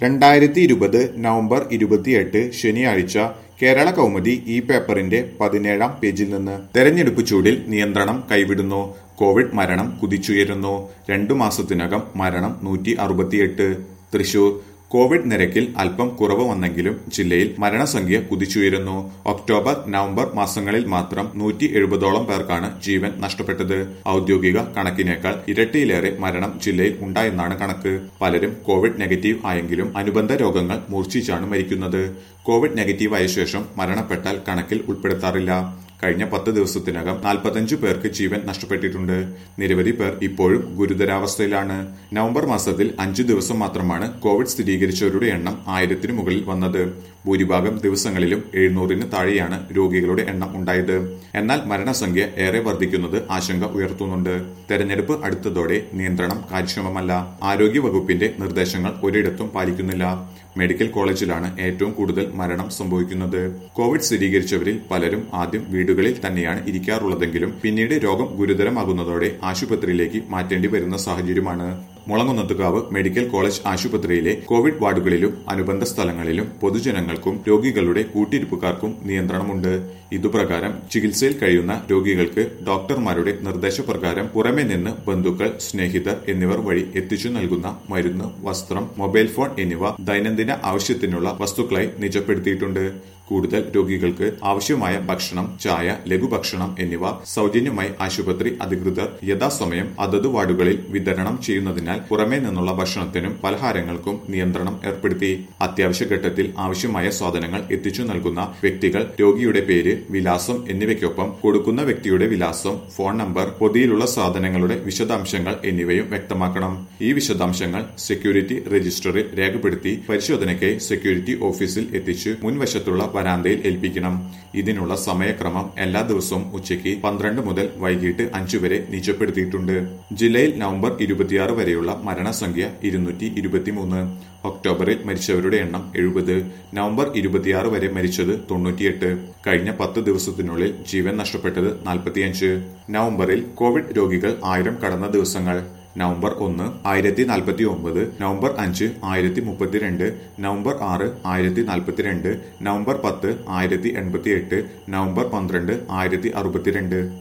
രണ്ടായിരത്തി ഇരുപത് നവംബർ ഇരുപത്തിയെട്ട് ശനിയാഴ്ച കേരള കൗമുദി ഈ പേപ്പറിന്റെ പതിനേഴാം പേജിൽ നിന്ന് തെരഞ്ഞെടുപ്പ് ചൂടിൽ നിയന്ത്രണം കൈവിടുന്നു കോവിഡ് മരണം കുതിച്ചുയരുന്നു രണ്ടു മാസത്തിനകം മരണം നൂറ്റി അറുപത്തിയെട്ട് തൃശൂർ കോവിഡ് നിരക്കിൽ അല്പം കുറവ് വന്നെങ്കിലും ജില്ലയിൽ മരണസംഖ്യ കുതിച്ചുയരുന്നു ഒക്ടോബർ നവംബർ മാസങ്ങളിൽ മാത്രം നൂറ്റി എഴുപതോളം പേർക്കാണ് ജീവൻ നഷ്ടപ്പെട്ടത് ഔദ്യോഗിക കണക്കിനേക്കാൾ ഇരട്ടിയിലേറെ മരണം ജില്ലയിൽ ഉണ്ടായെന്നാണ് കണക്ക് പലരും കോവിഡ് നെഗറ്റീവ് ആയെങ്കിലും അനുബന്ധ രോഗങ്ങൾ മൂർച്ഛിച്ചാണ് മരിക്കുന്നത് കോവിഡ് നെഗറ്റീവ് ആയ ശേഷം മരണപ്പെട്ടാൽ കണക്കിൽ ഉൾപ്പെടുത്താറില്ല കഴിഞ്ഞ പത്ത് ദിവസത്തിനകം നാൽപ്പത്തഞ്ചു പേർക്ക് ജീവൻ നഷ്ടപ്പെട്ടിട്ടുണ്ട് നിരവധി പേർ ഇപ്പോഴും ഗുരുതരാവസ്ഥയിലാണ് നവംബർ മാസത്തിൽ അഞ്ചു ദിവസം മാത്രമാണ് കോവിഡ് സ്ഥിരീകരിച്ചവരുടെ എണ്ണം ആയിരത്തിനു മുകളിൽ വന്നത് ഭൂരിഭാഗം ദിവസങ്ങളിലും എഴുന്നൂറിന് താഴെയാണ് രോഗികളുടെ എണ്ണം ഉണ്ടായത് എന്നാൽ മരണസംഖ്യ ഏറെ വർദ്ധിക്കുന്നത് ആശങ്ക ഉയർത്തുന്നുണ്ട് തെരഞ്ഞെടുപ്പ് അടുത്തതോടെ നിയന്ത്രണം കാര്യക്ഷമമല്ല ആരോഗ്യ വകുപ്പിന്റെ നിർദ്ദേശങ്ങൾ ഒരിടത്തും പാലിക്കുന്നില്ല മെഡിക്കൽ കോളേജിലാണ് ഏറ്റവും കൂടുതൽ മരണം സംഭവിക്കുന്നത് കോവിഡ് സ്ഥിരീകരിച്ചവരിൽ പലരും ആദ്യം വീടുകളിൽ തന്നെയാണ് ഇരിക്കാറുള്ളതെങ്കിലും പിന്നീട് രോഗം ഗുരുതരമാകുന്നതോടെ ആശുപത്രിയിലേക്ക് മാറ്റേണ്ടി വരുന്ന സാഹചര്യമാണ് മുളങ്ങുന്നത്തുകാവ് മെഡിക്കൽ കോളേജ് ആശുപത്രിയിലെ കോവിഡ് വാർഡുകളിലും അനുബന്ധ സ്ഥലങ്ങളിലും പൊതുജനങ്ങൾക്കും രോഗികളുടെ കൂട്ടിരിപ്പുകാർക്കും നിയന്ത്രണമുണ്ട് ഇതുപ്രകാരം ചികിത്സയിൽ കഴിയുന്ന രോഗികൾക്ക് ഡോക്ടർമാരുടെ നിർദ്ദേശപ്രകാരം പുറമെ നിന്ന് ബന്ധുക്കൾ സ്നേഹിതർ എന്നിവർ വഴി എത്തിച്ചു നൽകുന്ന മരുന്ന് വസ്ത്രം മൊബൈൽ ഫോൺ എന്നിവ ദൈനംദിന ആവശ്യത്തിനുള്ള വസ്തുക്കളായി നിജപ്പെടുത്തിയിട്ടുണ്ട് കൂടുതൽ രോഗികൾക്ക് ആവശ്യമായ ഭക്ഷണം ചായ ലഘുഭക്ഷണം എന്നിവ സൗജന്യമായി ആശുപത്രി അധികൃതർ യഥാസമയം അതത് വാർഡുകളിൽ വിതരണം ചെയ്യുന്നതിനാൽ പുറമേ നിന്നുള്ള ഭക്ഷണത്തിനും പലഹാരങ്ങൾക്കും നിയന്ത്രണം ഏർപ്പെടുത്തി അത്യാവശ്യ ഘട്ടത്തിൽ ആവശ്യമായ സാധനങ്ങൾ എത്തിച്ചു നൽകുന്ന വ്യക്തികൾ രോഗിയുടെ പേര് വിലാസം എന്നിവയ്ക്കൊപ്പം കൊടുക്കുന്ന വ്യക്തിയുടെ വിലാസം ഫോൺ നമ്പർ പൊതിയിലുള്ള സാധനങ്ങളുടെ വിശദാംശങ്ങൾ എന്നിവയും വ്യക്തമാക്കണം ഈ വിശദാംശങ്ങൾ സെക്യൂരിറ്റി രജിസ്റ്ററിൽ രേഖപ്പെടുത്തി പരിശോധനയ്ക്കായി സെക്യൂരിറ്റി ഓഫീസിൽ എത്തിച്ച് മുൻവശത്തുള്ള വരാന്തയിൽ ഏൽപ്പിക്കണം ഇതിനുള്ള സമയക്രമം എല്ലാ ദിവസവും ഉച്ചയ്ക്ക് പന്ത്രണ്ട് മുതൽ വൈകിട്ട് അഞ്ചു വരെ നിജപ്പെടുത്തിയിട്ടുണ്ട് ജില്ലയിൽ നവംബർ ഇരുപത്തിയാറ് വരെയുള്ള മരണസംഖ്യ ഇരുന്നൂറ്റി ഇരുപത്തിമൂന്ന് ഒക്ടോബറിൽ മരിച്ചവരുടെ എണ്ണം എഴുപത് നവംബർ ഇരുപത്തിയാറ് വരെ മരിച്ചത് തൊണ്ണൂറ്റിയെട്ട് കഴിഞ്ഞ പത്ത് ദിവസത്തിനുള്ളിൽ ജീവൻ നഷ്ടപ്പെട്ടത് നാൽപ്പത്തിയഞ്ച് നവംബറിൽ കോവിഡ് രോഗികൾ ആയിരം കടന്ന ദിവസങ്ങൾ നവംബർ ഒന്ന് ആയിരത്തി നാൽപ്പത്തി ഒമ്പത് നവംബർ അഞ്ച് ആയിരത്തി മുപ്പത്തിരണ്ട് നവംബർ ആറ് ആയിരത്തി നാൽപ്പത്തിരണ്ട് നവംബർ പത്ത് ആയിരത്തി എൺപത്തി എട്ട് നവംബർ പന്ത്രണ്ട് ആയിരത്തി അറുപത്തിരണ്ട്